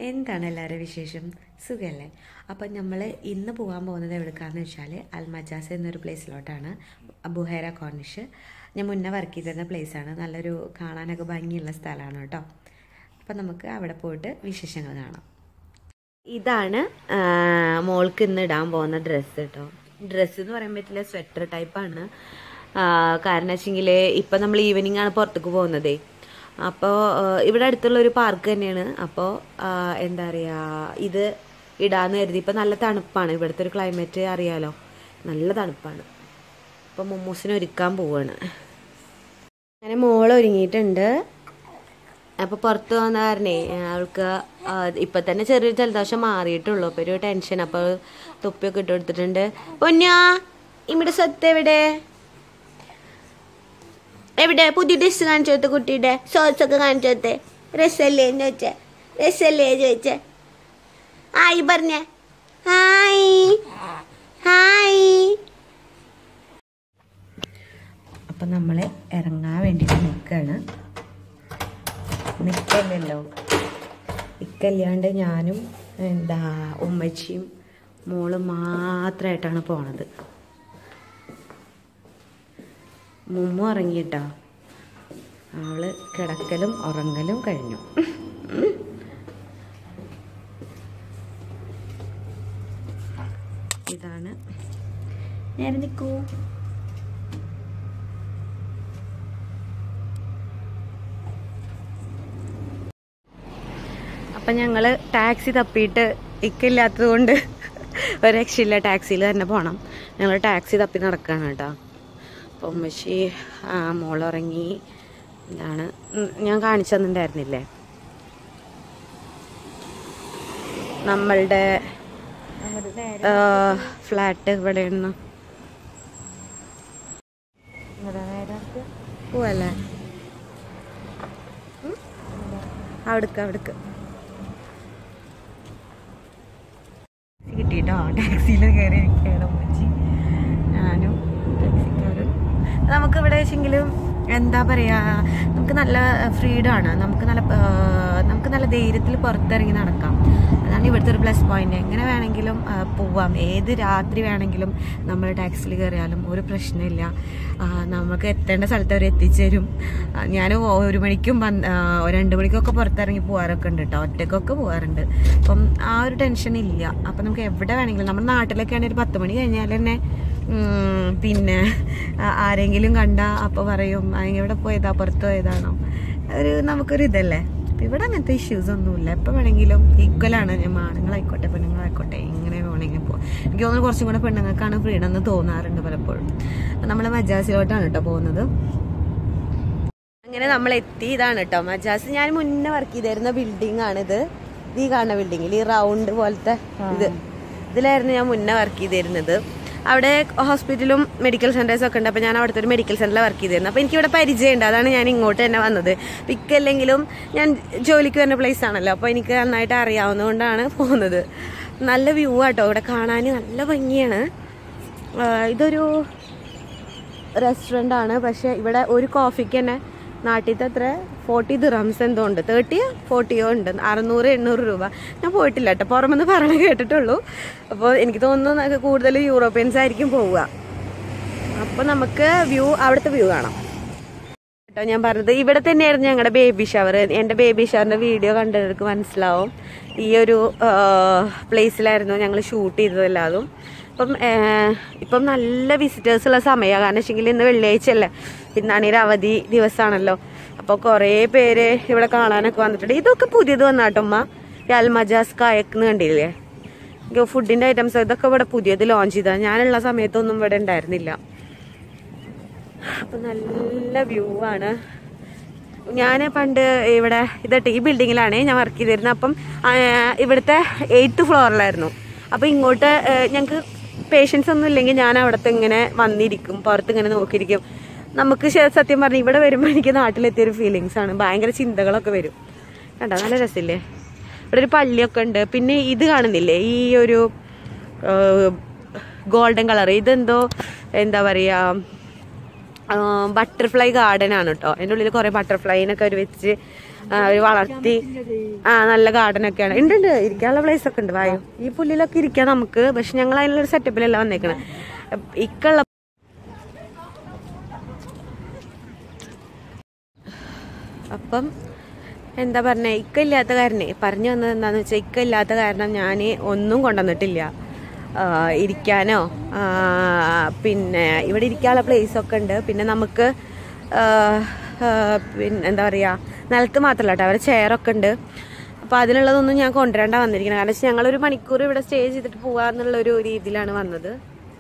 എന്താണ് എല്ലാവരുടെ വിശേഷം സുഖമല്ലേ അപ്പം നമ്മൾ ഇന്ന് പോകാൻ പോകുന്നത് എവിടേക്കാന്ന് വെച്ചാൽ അൽമജാസ് എന്നൊരു പ്ലേസിലോട്ടാണ് ബുഹേര കോർണിഷ് ഞാൻ മുന്നേ വർക്ക് ചെയ്തിരുന്ന പ്ലേസാണ് നല്ലൊരു കാണാനൊക്കെ ഭംഗിയുള്ള സ്ഥലമാണ് കേട്ടോ അപ്പം നമുക്ക് അവിടെ പോയിട്ട് വിശേഷങ്ങൾ കാണാം ഇതാണ് ആ, മോൾക്ക് ഇന്ന് ഇടാൻ പോകുന്ന ഡ്രസ്സ് കേട്ടോ ഡ്രസ്സ് എന്ന് പറയാൻ പറ്റില്ല സ്വെറ്റർ ടൈപ്പാണ് കാരണം വെച്ചെങ്കിൽ ഇപ്പം നമ്മൾ ഈവനിങ് ആണ് പുറത്തേക്ക് പോകുന്നതേ അപ്പോൾ ഇവിടെ അടുത്തുള്ള ഒരു പാർക്ക് തന്നെയാണ് അപ്പോൾ എന്താ പറയുക ഇത് ഇടാന്ന് കരുതി ഇപ്പം നല്ല തണുപ്പാണ് ഇവിടുത്തെ ഒരു ക്ലൈമറ്റ് അറിയാലോ നല്ല തണുപ്പാണ് അപ്പോൾ മൊമ്മൂസിനെ ഒരുക്കാൻ പോവാണ് അങ്ങനെ മോൾ ഒരുങ്ങിയിട്ടുണ്ട് അപ്പോൾ പുറത്ത് വന്ന കാരണേ അവൾക്ക് ആ, ഇപ്പൊ തന്നെ ചെറിയൊരു ജലദോഷം മാറിയിട്ടുള്ളൂ അപ്പോൾ ഒരു ടെൻഷൻ അപ്പോൾ തൊപ്പിയൊക്കെ ഇട്ട് കൊടുത്തിട്ടുണ്ട് പൊന്നാ ഇവിടെ സ്വത്ത് എവിടെ എവിടെ പുതിയ ഡ്രസ് കാണിച്ചു കൊടുത്ത കുട്ടിയുടെ ഷോർട്സ് ഒക്കെ കാണിച്ചു കൊടുത്തേ രസല്ലേ എന്ന് ചോദിച്ചേ രസല്ലേ ചോദിച്ചേ ഹായ് പറഞ്ഞേ ഹായ് ഹായ് അപ്പം നമ്മൾ ഇറങ്ങാൻ വേണ്ടിയിട്ട് നിൽക്കുകയാണ് നിൽക്കല്ലല്ലോ ഇക്കല്ലാണ്ട് ഞാനും എന്താ ഉമ്മച്ചിയും മോളും മാത്രമായിട്ടാണ് പോണത് മുമ്മ ഉറങ്ങിയിട്ടോ അവള് കിടക്കലും ഉറങ്ങലും കഴിഞ്ഞു ഇതാണ് നേരെ നിൽക്കൂ അപ്പം ഞങ്ങൾ ടാക്സി തപ്പിയിട്ട് ഇക്കില്ലാത്തത് കൊണ്ട് ഒരു രക്ഷയില്ല ടാക്സിയിൽ തന്നെ പോകണം ഞങ്ങൾ ടാക്സി തപ്പി നടക്കുകയാണ് കേട്ടോ അപ്പം ഉമ്മച്ചി ആ മോളുറങ്ങി എന്താണ് ഉം, ഞാൻ കാണിച്ചു തന്നിട്ടുണ്ടായിരുന്നില്ലേ നമ്മളുടെ ഫ്ലാറ്റ് ഇവിടെയാണ് പോവല്ലേ ഉം? അവിടുക്ക് അവിടുക്ക് കിട്ടിട്ടോ ടാക്സിയിൽ കയറി ഇരിക്കുകയാണ് ഉമ്മച്ചി ഞാനും ടാക്സിക്കാരും നമുക്ക് ഇവിടെ വെച്ചെങ്കിലും എന്താ പറയാ നമുക്ക് നല്ല ഫ്രീഡം ആണ് നമുക്ക് നല്ല ആ, നമുക്ക് നല്ല ധൈര്യത്തിൽ പുറത്തിറങ്ങി നടക്കാം അതാണ് ഇവിടുത്തെ ഒരു പ്ലസ് പോയിന്റ് എങ്ങനെ വേണമെങ്കിലും ആ, പോവാം ഏത് രാത്രി വേണമെങ്കിലും നമ്മൾ ടാക്സിയിൽ കയറിയാലും ഒരു പ്രശ്നമില്ല ആ, നമുക്ക് എത്തേണ്ട സ്ഥലത്ത് അവർ എത്തിച്ചേരും ഞാൻ ഒരു മണിക്കും പന്ത്- ആ, രണ്ട് മണിക്കൊക്കെ പുറത്തിറങ്ങി പോകാറൊക്കെ ഉണ്ട് കേട്ടോ ഒറ്റക്കൊക്കെ പോകാറുണ്ട് അപ്പം ആ ഒരു ടെൻഷൻ ഇല്ല അപ്പം നമുക്ക് എവിടെ വേണമെങ്കിലും നമ്മുടെ നാട്ടിലൊക്കെ ആണെങ്കിൽ ഒരു പത്ത് മണി കഴിഞ്ഞാൽ തന്നെ ഉം, പിന്നെ ആ- ആരെങ്കിലും കണ്ട അപ്പോൾ പറയും "ആ, എവിടെ പോയതാ പുറത്ത് പോയതാണോ ഒരു നമുക്കൊരു ഇതല്ലേ അപ്പം ഇവിടെ അങ്ങനത്തെ ഇഷ്യൂസ് ഒന്നുമില്ല എപ്പോൾ വേണമെങ്കിലും ഈക്വലാണ് ഞാൻ ആണുങ്ങളായിക്കോട്ടെ പെണ്ണുങ്ങളായിക്കോട്ടെ എങ്ങനെ വേണമെങ്കിലും പോകാം എനിക്ക് തോന്നുന്നു കുറച്ചും കൂടെ പെണ്ണുങ്ങൾക്കാണ് ഫ്രീഡം എന്ന് തോന്നാറുണ്ട് പലപ്പോഴും നമ്മൾ മജാസിലോട്ടാണ് കേട്ടോ പോകുന്നത് അങ്ങനെ നമ്മൾ എത്തി ഇതാണ് കേട്ടോ മജാസ് ഞാൻ മുന്നേ വർക്ക് ചെയ്തിരുന്ന ബിൽഡിംഗ് ആണിത് ഇത് ഈ കാണുന്ന ബിൽഡിംഗിൽ ഈ റൗണ്ട് പോലത്തെ ഇത് ഇതിലായിരുന്നു ഞാൻ മുന്നേ വർക്ക് ചെയ്തിരുന്നത് അവിടെ ഹോസ്പിറ്റലും മെഡിക്കൽ സെന്റേഴ്സും ഒക്കെ ഉണ്ട് അപ്പോൾ ഞാൻ അവിടുത്തെ ഒരു മെഡിക്കൽ സെന്ററിൽ വർക്ക് ചെയ്തിരുന്നത് അപ്പോൾ എനിക്കിവിടെ പരിചയമുണ്ട് അതാണ് ഞാൻ ഇങ്ങോട്ട് തന്നെ വന്നത് പിക്കല്ലെങ്കിലും ഞാൻ ജോലിക്ക് വരുന്ന പ്ലേസ് ആണല്ലോ അപ്പോൾ എനിക്ക് നന്നായിട്ട് അറിയാവുന്നതുകൊണ്ടാണ് പോകുന്നത് നല്ല വ്യൂ ആട്ടോ ഇവിടെ കാണാൻ നല്ല ഭംഗിയാണ് ആ, ഇതൊരു റെസ്റ്റോറൻ്റ് ആണ് പക്ഷേ ഇവിടെ ഒരു കോഫിക്ക് തന്നെ നാട്ടിലത്തെ അത്ര ഫോർട്ടി ദിറംസ് എന്തോ ഉണ്ട് തേർട്ടിയോ ഫോർട്ടിയോ ഉണ്ട് അറുന്നൂറ് എണ്ണൂറ് രൂപ ഞാൻ പോയിട്ടില്ല കേട്ടോ പുറമെന്ന് പറയണ കേട്ടിട്ടുള്ളൂ അപ്പോൾ എനിക്ക് തോന്നുന്നു നമുക്ക് കൂടുതൽ യൂറോപ്യൻസ് ആയിരിക്കും പോവുക അപ്പോൾ നമുക്ക് വ്യൂ അവിടുത്തെ വ്യൂ കാണാം കേട്ടോ ഞാൻ പറഞ്ഞത് ഇവിടെ തന്നെയായിരുന്നു ഞങ്ങളുടെ ബേബി ഷവർ എൻ്റെ ബേബി ഷവറിൻ്റെ വീഡിയോ കണ്ടവർക്ക് മനസ്സിലാവും ഈ ഒരു പ്ലേസിലായിരുന്നു ഞങ്ങൾ ഷൂട്ട് ചെയ്തതെല്ലാതും ഇപ്പം ഏഹ്, ഇപ്പം നല്ല വിസിറ്റേഴ്സ് ഉള്ള സമയമാണ് കാരണം വെച്ചെങ്കിൽ ഇന്ന് വെള്ളിയാഴ്ചയല്ലേ ഇന്നാണെങ്കിൽ അവധി ദിവസമാണല്ലോ അപ്പോൾ കുറേ പേര് ഇവിടെ കാണാനൊക്കെ വന്നിട്ടുണ്ട് ഇതൊക്കെ പുതിയത് വന്നാട്ടമ്മ ഈ അൽമജാസ് കായക്ക് കണ്ടില്ലേ ഫുഡിൻ്റെ ഐറ്റംസ് ഇതൊക്കെ ഇവിടെ പുതിയത് ലോഞ്ച് ചെയ്തതാണ് ഞാനുള്ള സമയത്തൊന്നും ഇവിടെ ഉണ്ടായിരുന്നില്ല അപ്പൊ നല്ല വ്യൂ ആണ് ഞാൻ പണ്ട് ഇവിടെ ഇതട്ടെ ഈ ബിൽഡിങ്ങിലാണ് ഞാൻ വർക്ക് ചെയ്തിരുന്നത് അപ്പം ആ, ഇവിടുത്തെ എയ്ത്ത് ഫ്ലോറിലായിരുന്നു അപ്പം ഇങ്ങോട്ട് ഞങ്ങൾക്ക് പേഷ്യൻസ് ഒന്നും ഇല്ലെങ്കിൽ ഞാൻ അവിടുത്തെ ഇങ്ങനെ വന്നിരിക്കും പുറത്ത് ഇങ്ങനെ നോക്കിയിരിക്കും നമുക്ക് ശ- സത്യം പറഞ്ഞാൽ ഇവിടെ വരുമ്പോൾ എനിക്ക് നാട്ടിലെത്തിയൊരു ഫീലിങ്സ് ആണ് ഭയങ്കര ചിന്തകളൊക്കെ വരും കണ്ടോ നല്ല രസമില്ലേ ഇവിടെ ഒരു പള്ളിയൊക്കെ ഉണ്ട് പിന്നെ ഇത് കാണുന്നില്ലേ ഈ ഒരു ഗോൾഡൻ കളർ ഇതെന്തോ എന്താ പറയുക ബട്ടർഫ്ലൈ ഗാർഡൻ ആണ് കേട്ടോ അതിൻ്റെ ഉള്ളിൽ കുറേ ബട്ടർഫ്ലൈനൊക്കെ അവർ വെച്ച് അവർ വളർത്തി ആ നല്ല ഗാർഡൻ ഒക്കെയാണ് ഉണ്ട് ഉണ്ട് ഇരിക്കാനുള്ള പ്ലേസ് ഒക്കെ ഉണ്ട് വായു ഈ പുല്ലിലൊക്കെ ഇരിക്കാം നമുക്ക് പക്ഷെ ഞങ്ങൾ അതിനുള്ളൊരു സെറ്റപ്പിലല്ല വന്നേക്കണേ ഇക്കുള്ള അപ്പം എന്താ പറഞ്ഞ ഇക്ക ഇല്ലാത്ത കാരണേ പറഞ്ഞു വന്നത് എന്താന്ന് വെച്ചാൽ ഇക്ക ഇല്ലാത്ത കാരണം ഞാൻ ഒന്നും കൊണ്ടുവന്നിട്ടില്ല ആ, ഇരിക്കാനോ ആ, പിന്നെ ഇവിടെ ഇരിക്കാനുള്ള പ്ലേസ് ഒക്കെ ഉണ്ട് പിന്നെ നമുക്ക് ആ, ആ, പിന്നെ എന്താ പറയുക നിലത്ത് മാത്രമല്ല കേട്ടോ അവരെ ചെയറൊക്കെ ഉണ്ട് അപ്പോൾ അതിനുള്ളതൊന്നും ഞാൻ കൊണ്ടുവരേണ്ട വന്നിരിക്കുന്നത് കാരണം വെച്ചാൽ ഞങ്ങളൊരു മണിക്കൂർ ഇവിടെ സ്റ്റേ ചെയ്തിട്ട് പോകാന്നുള്ള ഒരു രീതിയിലാണ് വന്നത്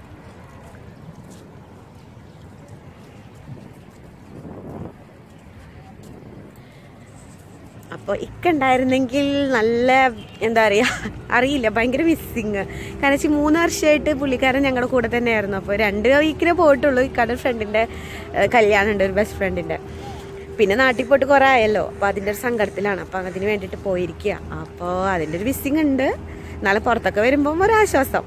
അപ്പോൾ ഇക്ക ഉണ്ടായിരുന്നെങ്കിൽ നല്ല എന്താ പറയുക അറിയില്ല ഭയങ്കര മിസ്സിങ് കാരണം വെച്ചാൽ മൂന്ന് വർഷമായിട്ട് പുള്ളിക്കാരൻ ഞങ്ങളുടെ കൂടെ തന്നെയായിരുന്നു അപ്പോൾ രണ്ട് വീക്കിനെ പോയിട്ടുള്ളൂ ഇക്കയുടെ ഫ്രണ്ടിൻ്റെ കല്യാണം ഉണ്ട് ഒരു ബെസ്റ്റ് ഫ്രണ്ടിൻ്റെ പിന്നെ നാട്ടിൽ പോയിട്ട് കുറേ ആയല്ലോ അപ്പോൾ അതിൻ്റെ ഒരു സങ്കടത്തിലാണ് അപ്പോൾ അതിന് വേണ്ടിയിട്ട് പോയിരിക്കുക അപ്പോൾ അതിൻ്റെ ഒരു മിസ്സിങ് ഉണ്ട് നാളെ പുറത്തൊക്കെ വരുമ്പം ഒരാശ്വാസം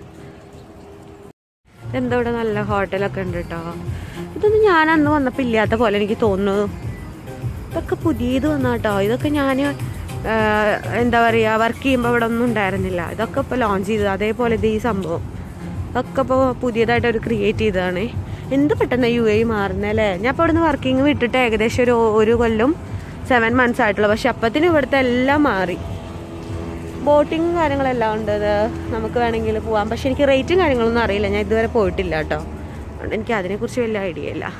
എന്താ ഇവിടെ നല്ല ഹോട്ടലൊക്കെ ഉണ്ട് കേട്ടോ ഇതൊന്നും ഞാൻ അന്ന് വന്നപ്പോൾ ഇല്ലാത്ത പോലെ എനിക്ക് തോന്നുന്നു ഇതൊക്കെ പുതിയത് വന്ന കേട്ടോ ഇതൊക്കെ ഞാൻ എന്താ പറയുക വർക്ക് ചെയ്യുമ്പോൾ ഇവിടെ ഒന്നും ഉണ്ടായിരുന്നില്ല ഇതൊക്കെ ഇപ്പോൾ ലോഞ്ച് ചെയ്തത് അതേപോലെ ഇത് ഈ സംഭവം ഇതൊക്കെ ഇപ്പോൾ പുതിയതായിട്ട് അവർ ക്രിയേറ്റ് ചെയ്തതാണ് എന്ത് പെട്ടെന്ന് യു എ മാറുന്നല്ലേ ഞാൻ ഇപ്പോൾ ഇവിടുന്ന് വർക്കിംഗ് വിട്ടിട്ട് ഏകദേശം ഒരു ഒരു കൊല്ലം സെവൻ മന്ത്സ് ആയിട്ടുള്ളൂ പക്ഷെ അപ്പത്തിന് ഇവിടുത്തെ എല്ലാം മാറി ബോട്ടിങ്ങും കാര്യങ്ങളെല്ലാം ഉണ്ട് ഇത് നമുക്ക് വേണമെങ്കിൽ പോവാം പക്ഷെ എനിക്ക് റേറ്റും കാര്യങ്ങളൊന്നും അറിയില്ല ഞാൻ ഇതുവരെ പോയിട്ടില്ല കേട്ടോ അതുകൊണ്ട് എനിക്ക് അതിനെക്കുറിച്ച് വലിയ ഐഡിയ ഇല്ല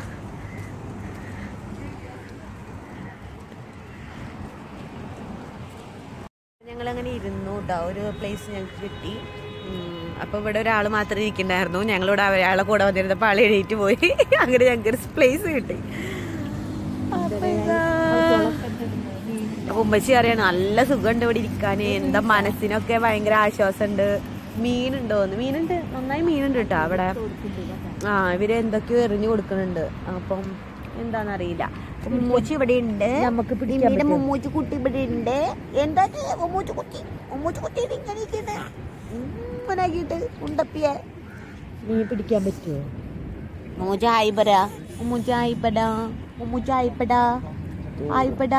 ഞങ്ങളങ്ങനെ ഇരുന്നു കേട്ടോ ഒരു പ്ലേസ് ഞങ്ങൾക്ക് കിട്ടി ഉം, അപ്പൊ ഇവിടെ ഒരാൾ മാത്രമേ ഇരിക്കണ്ടായിരുന്നു ഞങ്ങളിവിടെ അയാളെ കൂടെ വന്നിരുന്നപ്പോൾ ആൾ എഴുതിയിട്ട് പോയി അങ്ങനെ ഞങ്ങൾക്ക് ഒരു പ്ലേസ് കിട്ടി അപ്പൊ ഇതാ. അപ്പൊ ഉമ്മച്ചി അറിയാണ് നല്ല സുഖമുണ്ട് ഇവിടെ ഇരിക്കാന് എന്താ മനസ്സിനൊക്കെ ഭയങ്കര ആശ്വാസമുണ്ട് മീനുണ്ടോന്ന് മീനുണ്ട് നന്നായി മീനുണ്ട് കേട്ടോ അവിടെ ആ ഇവര് എന്തൊക്കെയോ എറിഞ്ഞു കൊടുക്കുന്നുണ്ട് അപ്പം എന്താന്നറിയില്ല മുമ്മൂച്ചി ഇവിടെ ഉണ്ട് നമുക്ക് നിന്റെ മുമ്മൂച്ചി കുട്ടി ഇവിടെ ഉണ്ട് എന്താ ചെയ്യാ മുമ്മൂച്ചി കുട്ടി മുമ്മൂച്ചി കുട്ടി ഇങ്ങനെ ഇരിക്കുന്നെ. ഉമ്മനാക്കിയിട്ട് ഉണ്ടപ്പിയെ മീൻ പിടിക്കാൻ പറ്റുമോ മുമ്മൂച്ചി ആയിപ്പട മുമ്മൂച്ചി ആയിപ്പട മുമ്മൂച്ചി ആയിപ്പട ആയിപ്പട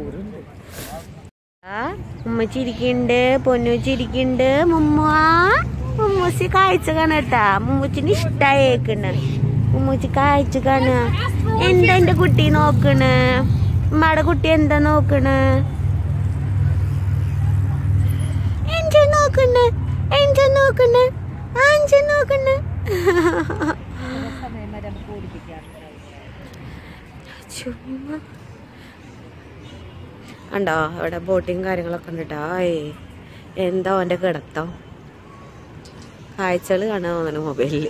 ഉമ്മച്ചി ഇരിക്കുന്നുണ്ട് പൊന്നുച്ചി ഇരിക്കുന്നുണ്ട് മുമ്മ മുമ്മൂച്ചി കാഴ്ച കാണട്ടാ മുമ്മൂച്ചിന് ഇഷ്ടായേക്കണ് മുമ്മൂച്ചി കാഴ്ച കാണ എന്താ എന്റെ കുട്ടി നോക്കണ് ഉമ്മയുടെ കുട്ടി എന്താ നോക്കണ് എന്റെ നോക്കണ് എന്റെ നോക്കണ് അഞ്ച നോക്കണ് സമയം വരെ നമുക്ക് ഓടിപ്പിക്കാം ചുമ്മാ ഉണ്ടോ അവിടെ ബോട്ടിങ് കാര്യങ്ങളൊക്കെ ഉണ്ട് കേട്ടോ ഏയ് എന്താ അവൻ്റെ കിടത്തം കാഴ്ചകൾ കാണാൻ തോന്നുന്നു മൊബൈലിൽ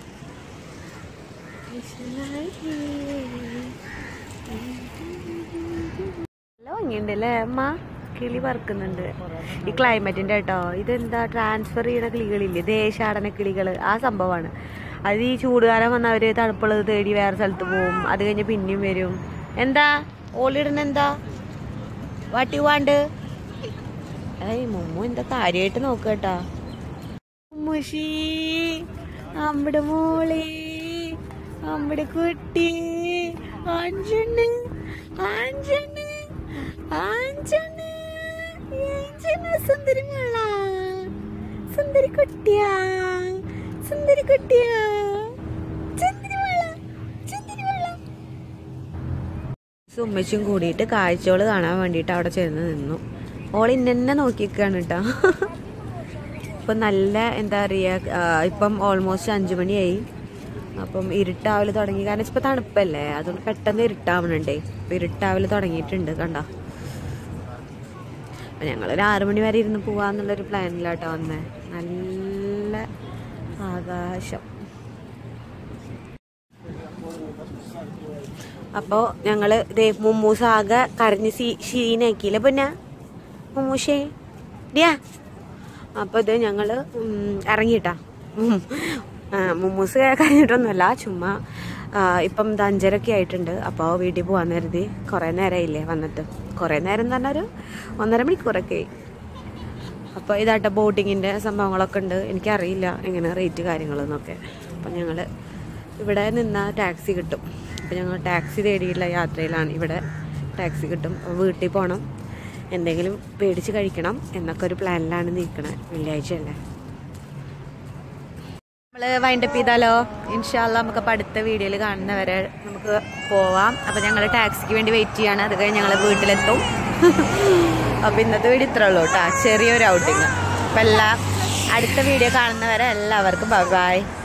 നല്ല ഭംഗിയുണ്ട് അല്ലേ അമ്മ കിളി പറക്കുന്നുണ്ട് ഈ ക്ലൈമറ്റിന്റെ കേട്ടോ ഇതെന്താ ട്രാൻസ്ഫർ ചെയ്യണ കിളികളില്ലേ ദേശാടന കിളികൾ ആ സംഭവമാണ് അത് ഈ ചൂടുകാലം വന്ന അവര് തണുപ്പുള്ളത് തേടി വേറെ സ്ഥലത്ത് പോവും അത് കഴിഞ്ഞ് പിന്നെയും വരും എന്താ ഓളിടുന്ന എന്താ വാട്ടി വാണ്ട് ഏയ് മുമ്മു എന്താ കാര്യമായിട്ട് നോക്കട്ടാ മുഷി അമ്മടെ മോളെ അമ്മടെ കുട്ടി അഞ്ചണ് അഞ്ചണ് അഞ്ചണ് അഞ്ചണ് സുന്ദരി മോള സുന്ദരി കുട്ടിയാ സുന്ദരി കുട്ടിയാ സുന്ദരി മോള സുന്ദരി മോള സുമ്മച്ചും കൂടിയിട്ട് കാഴ്ചകൾ കാണാൻ വേണ്ടിയിട്ട് അവിടെ ചെന്ന് നിന്നു ഓൾ ഇന്നെ നോക്കിക്കാണ് കേട്ടോ ഇപ്പം നല്ല എന്താ പറയുക ഇപ്പം ഓൾമോസ്റ്റ് അഞ്ചു മണിയായി അപ്പം ഇരുട്ടാവൽ തുടങ്ങി കാരണം ഇപ്പം തണുപ്പല്ലേ അതുകൊണ്ട് പെട്ടെന്ന് ഇരുട്ടാവണുണ്ടേ ഇപ്പം ഇരുട്ടാവൽ തുടങ്ങിയിട്ടുണ്ട് കണ്ട അപ്പം ഞങ്ങളൊരു ആറു മണി വരെ ഇരുന്ന് പോവാന്നുള്ളൊരു പ്ലാനിലാട്ടോ വന്നേ നല്ല ആകാശം അപ്പോൾ ഞങ്ങൾ ദേ മുമ്മൂസ് ആകെ കരഞ്ഞ് സീ ക്ഷീണാക്കിയില്ല പിന്നെ മുമ്മൂഷേ ഡിയാ അപ്പോൾ ഇത് ഞങ്ങൾ ഇറങ്ങിയിട്ടാ ഉം. ആ, മുമ്മൂസ് കഴിഞ്ഞിട്ടൊന്നുമല്ല ചുമ്മാ ആ, ഇപ്പം ഇത് അഞ്ചരയൊക്കെ ആയിട്ടുണ്ട് അപ്പോൾ വീട്ടിൽ പോകാൻ കരുതി കുറേ നേരമായില്ലേ വന്നിട്ട് കുറേ നേരം എന്ന് പറഞ്ഞാൽ ഒരു ഒന്നര മണിക്കൂറൊക്കെ ആയി അപ്പോൾ ഇതാട്ടെ ബോട്ടിങ്ങിൻ്റെ സംഭവങ്ങളൊക്കെ ഉണ്ട് എനിക്കറിയില്ല എങ്ങനെ റേറ്റ് കാര്യങ്ങളെന്നൊക്കെ അപ്പം ഞങ്ങൾ ഇവിടെ നിന്ന ടാക്സി കിട്ടും അപ്പം ഞങ്ങൾ ടാക്സി തേടിയുള്ള യാത്രയിലാണ് ഇവിടെ ടാക്സി കിട്ടും അപ്പോൾ വീട്ടിൽ പോകണം എന്തെങ്കിലും പേടിച്ച് കഴിക്കണം എന്നൊക്കെ ഒരു പ്ലാനിലാണ് നിൽക്കണത് വെള്ളിയാഴ്ച അല്ലേ നമ്മൾ വൈൻഡപ്പ് ചെയ്താലോ ഇൻഷാല്ല നമുക്ക് അപ്പോൾ അടുത്ത വീഡിയോയിൽ കാണുന്നവരെ നമുക്ക് പോവാം അപ്പോൾ ഞങ്ങൾ ടാക്സിക്ക് വേണ്ടി വെയിറ്റ് ചെയ്യാണ് അത് കഴിഞ്ഞ് ഞങ്ങൾ വീട്ടിലെത്തും അപ്പോൾ ഇന്നത്തെ വീഡിയോ ഇത്രേ ഉള്ളൂ കേട്ടോ ചെറിയൊരു ഔട്ടിങ് അപ്പോൾ എല്ലാ അടുത്ത വീഡിയോ കാണുന്നവരെ എല്ലാവർക്കും ബൈ ബൈ